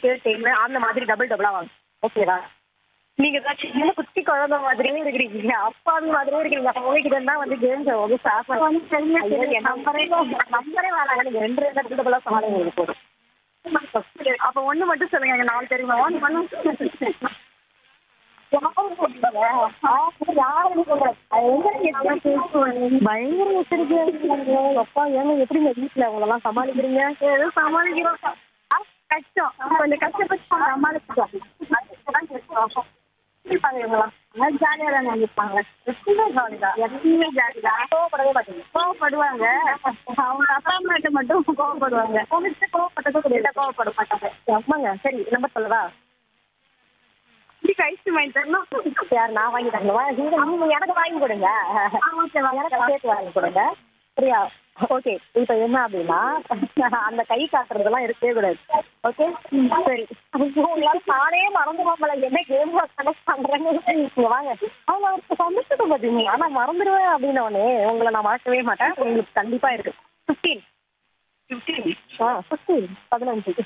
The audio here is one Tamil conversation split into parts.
எயிட்டு டென்னு அந்த மாதிரி டபுள் டபுளா வாங்க ஓகேவா நீங்க தான் சின்ன குட்டி குழந்தை மாதிரியே இருக்கிறீங்க அப்பாவி மாதிரியே இருக்கிறீங்க உங்ககிட்ட தான் வந்து கேம்ஸ் வந்து ஸ்டார்ட் பண்ணி நம்பரே நம்பரே வேணாங்க நீங்க ரெண்டு ரெண்டு டபுள் டபுளா சமாளிங்க உங்களுக்கு போதும் அப்ப ஒண்ணு மட்டும் சொல்லுங்க எங்க நாலு தெரியுமா ஒன்று பண்ணு பயங்கர எச்சரிக்கையா இருக்கீங்க அப்பா ஏங்க எப்படிங்க வீட்டுல உங்களெல்லாம் சமாளிக்கிறீங்க ஏதோ சமாளிக்கிறோம் ஆ, கஷ்டம் கொஞ்சம் கஷ்டப்பட்டு சமாளிச்சிட்டோம் இருப்பாங்க இவங்களாம் ஜாலியா தான் இருப்பாங்க எப்பவுமே ஜாலிதான் எப்பவுமே ஜாலிதான் கோவப்படவே மாட்டீங்க கோவப்படுவாங்க அவங்க அப்பா அம்மாட்ட மட்டும் கோவப்படுவாங்க உங்ககிட்ட கோவப்பட்டதோ கிடையாது கோவப்பட மாட்டாங்க ஆமாங்க சரி நம்பர் சொல்லவா ஐஸ் வாங்கி தரணும் யார் நான் வாங்கி தரணுமா நீங்க நீங்க எனக்கு வாங்கி கொடுங்க எனக்கு சேர்த்து வாங்கி கொடுங்க சரியா ஓகே இப்போ என்ன அப்படின்னா அந்த கை காட்டுறதெல்லாம் இருக்கவே கூடாது ஓகே சரி உங்களால நானே மறந்துடுவோம் போல என்ன கேம் கனெக்ட் பண்றேன்னு நீங்க வாங்க அவங்க அவருக்கு சந்தோஷத்தை பார்த்தீங்க ஆனா மறந்துடுவேன் அப்படின்னோடனே உங்களை நான் மறக்கவே மாட்டேன் உங்களுக்கு கண்டிப்பா இருக்கு ஃபிஃப்டீன் ஃபிஃப்டீன் ஆ ஃபிஃப்டீன் பதினஞ்சு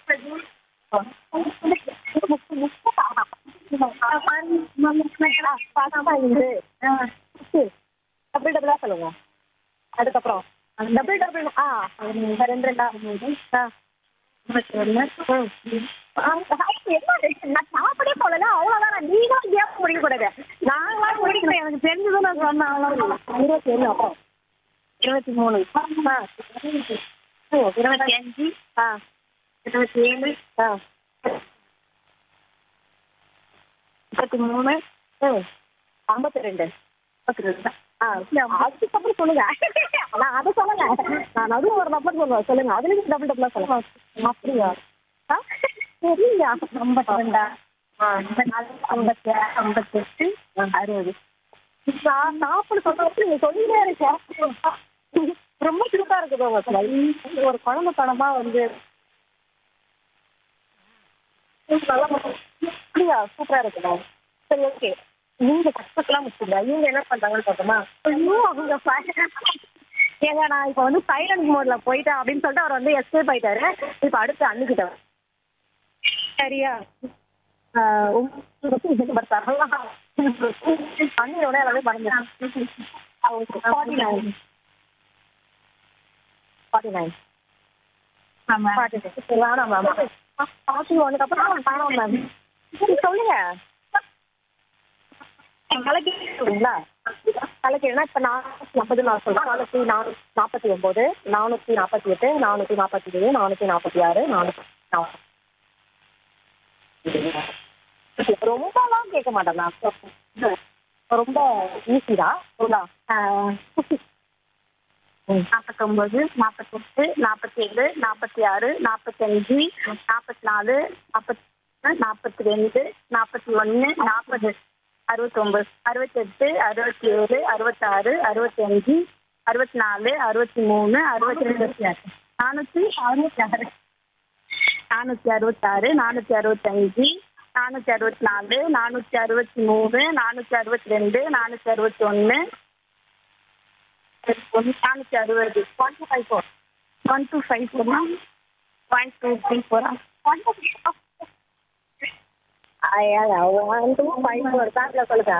டபுள் டபுளா சொல்லுங்க அதுக்கப்புறம் டபுள் டபுள் ஆ ரெண்டு ரெண்டா ஆ நான் சாப்பிடே போகல அவ்வளோதான் நீங்களும் கேம் முடிக்க கூடாது நாங்களாம் முடிக்கிறேன் எனக்கு தெரிஞ்சதும் நான் சொன்னேன் அவ்வளோ இருபத்தி ஏழு அப்புறம் இருபத்தி மூணு ஆ இருபத்தி அஞ்சு ஆ இருபத்தி ஏழு ஆ முப்பத்தி மூணு ம் ஐம்பத்தி ரெண்டு ஐம்பத்தி ரெண்டு ஆ அதுக்கப்புறம் சொல்லுங்க நான் அதை சொல்லுங்க நான் நடுவில் ஒரு நம்பர் சொல்லுவேன் சொல்லுங்க அதுலேயும் டபுள் டபுளாக சொல்லுங்க அப்படியா ஆ சரியா ஐம்பத்தி ரெண்டா ஆ நாலு ஐம்பத்தி ஆறு ஐம்பத்தெட்டு அறுபது நான் சாப்பிட சொல்றது நீங்க சொல்லிட்டே இருக்கேன் ரொம்ப சிறப்பா இருக்குது உங்க ஸ்மைல் ஒரு குழந்தை படமா வந்து அப்படியா சூப்பரா இருக்குதா சரி ஓகே நீங்க கஷ்டத்தெல்லாம் முடிச்சுங்க இவங்க என்ன பண்றாங்கன்னு பார்த்தோமா ஐயோ அவங்க ஏங்க நான் இப்போ வந்து சைலண்ட் மோட்ல போயிட்டேன் அப்படின்னு சொல்லிட்டு அவர் வந்து எஸ்கேப் ஆயிட்டாரு இப்போ அடுத்து அன்னிக்கிட்ட சரியா ஆஹ் உங்களுக்கு இது நம்பர் தரலாம் அண்ணியோட எல்லாமே மறந்துடும் forty nine forty nine forty nine வேணாம் மேம் ஃபார்ட்டி ஒனுக்கு அப்புறம் வேணாம் மேம் சரி சொல்லுங்க கலக்கி சொல்லுங்களா கலக்கினா இப்போ நானூற்றி ஐம்பது நான் சொல்கிறேன் நானூற்றி நானூ நாற்பத்தி ஒம்பது நானூற்றி நாற்பத்தி எட்டு நானூற்றி நாற்பத்தி ஏழு நானூற்றி நாற்பத்தி ஆறு நானூற்றி ரொம்பலாம் கேட்க மாட்டேன் நான் ரொம்ப ஈஸி தான் சொல்லலாம் நாற்பத்தொம்பது நாற்பத்தெட்டு நாற்பத்தி ஏழு நாற்பத்தி ஆறு நாற்பத்தஞ்சு நாற்பத்தி நாலு நாற்பத்தி நாற்பத்தி ரெண்டு நாற்பத்தி ஒன்று நாற்பது அறுபத்தொம்பது அறுபத்தெட்டு அறுபத்தி ஏழு அறுபத்தாறு அறுபத்தஞ்சு அறுபத்தி நாலு அறுபத்தி மூணு அறுபத்தி ரெண்டு நானூற்றி அறுபத்தி ஆறு நானூற்றி அறுபத்தாறு நானூற்றி அறுபத்தஞ்சு நானூற்றி அறுபத்தி நாலு நானூற்றி அறுபத்தி மூணு நானூற்றி அறுபத்தி ரெண்டு நானூற்றி அறுபத்தி ஒன்று நானூற்றி அறுபது one two five four one two five four one two three ஃபோரா ஒன் டூ ஐயா ஒன் டூ ஃபைவ் ஃபோர் காட்டில் சொல்லுங்க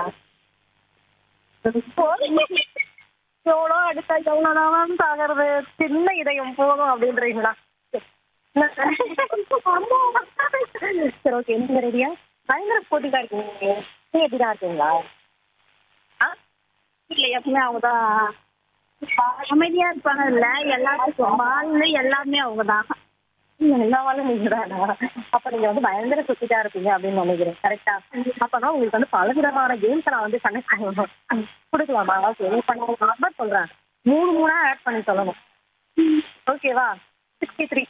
எவ்வளோ அடுத்தா எவ்வளோதான் சாகிறது சின்ன இதயம் போதும் அப்படின்றீங்களா சரி ஓகே நீங்க ரெடியா பயங்கர போட்டிக்கா இருக்கீங்க நீங்க எப்படிதான் இருக்கீங்களா ஆ இல்லை எப்பவுமே அவங்க தான் அமைதியா இருப்பாங்க இல்ல எல்லாத்துக்கும் வாழ்ல எல்லாமே அவங்க தான் எல்லா வாழும் நீங்க தானா அப்ப நீங்க வந்து பயங்கர சுத்திட்டா இருப்பீங்க அப்படின்னு நினைக்கிறேன் கரெக்டா அப்பதான் உங்களுக்கு வந்து பல விதமான கேம்ஸ் நான் வந்து கனெக்ட் பண்ணணும் கொடுக்கலாமா ஓகே இப்ப நான் ஒரு நம்பர் சொல்றேன் மூணு மூணா ஆட் பண்ணி சொல்லணும் ஓகேவா சிக்ஸ்டி த்ரீ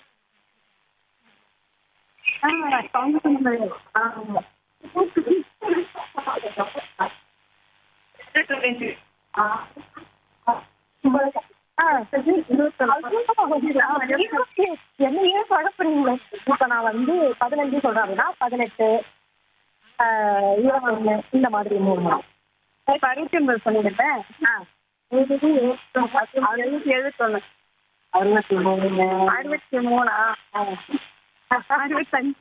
என்னையே குழப்பறீங்களே இப்ப நான் வந்து பதினஞ்சு சொல்றேன் அப்படின்னா பதினெட்டு இருபத்தொன்னு இந்த மாதிரி மூணு நாள் இப்ப அறுபத்தி ஒன்பது சொல்லிடுறேன் ஆ அறுபத்தி எழுபத்தொன்னு அறுபத்தி மூணு அறுபத்தி மூணா அறுபத்தஞ்சு